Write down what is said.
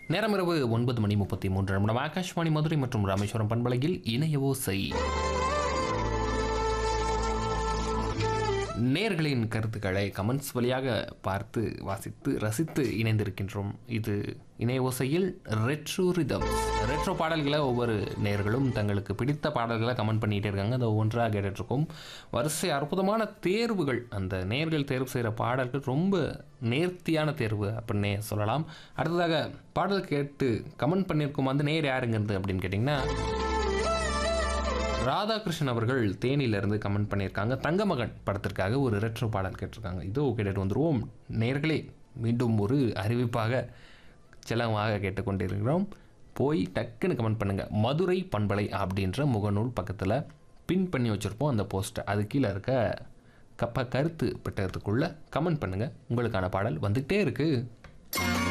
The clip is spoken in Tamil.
நேரம் இரவு ஒன்பது மணி முப்பத்தி மூன்று நிமிடம் ஆகாஷ்வாணி மதுரை மற்றும் ராமேஸ்வரம் பண்பலையில் இணைய ஓசை நேர்களின் கருத்துக்களை கமெண்ட்ஸ் வழியாக பார்த்து வாசித்து ரசித்து இணைந்திருக்கின்றோம் இது இணைய ஓசையில் ரெட்ரோ ரிதம் ரெட்ரோ பாடல்களை ஒவ்வொரு நேர்களும் தங்களுக்கு பிடித்த பாடல்களை கமெண்ட் பண்ணிகிட்டே இருக்காங்க அதை ஒவ்வொன்றாக கேட்டுட்ருக்கோம் வரிசை அற்புதமான தேர்வுகள் அந்த நேர்கள் தேர்வு செய்கிற பாடல்கள் ரொம்ப நேர்த்தியான தேர்வு அப்படின்னே சொல்லலாம் அடுத்ததாக பாடல் கேட்டு கமெண்ட் பண்ணியிருக்கோம் அந்த நேர் யாருங்கிறது அப்படின்னு கேட்டிங்கன்னா ராதாகிருஷ்ணன் அவர்கள் தேனியிலிருந்து கமெண்ட் பண்ணியிருக்காங்க தங்கமகன் படத்திற்காக ஒரு ரெட்ரோ பாடல் கேட்டிருக்காங்க இதோ கேட்டுட்டு வந்துருவோம் நேர்களே மீண்டும் ஒரு அறிவிப்பாக செல்லமாக கேட்டுக்கொண்டிருக்கிறோம் போய் டக்குன்னு கமெண்ட் பண்ணுங்கள் மதுரை பண்பலை அப்படின்ற முகநூல் பக்கத்தில் பின் பண்ணி வச்சுருப்போம் அந்த போஸ்ட்டை அது கீழே இருக்க கப்ப கருத்து பெட்டகத்துக்குள்ளே கமெண்ட் பண்ணுங்கள் உங்களுக்கான பாடல் வந்துகிட்டே இருக்குது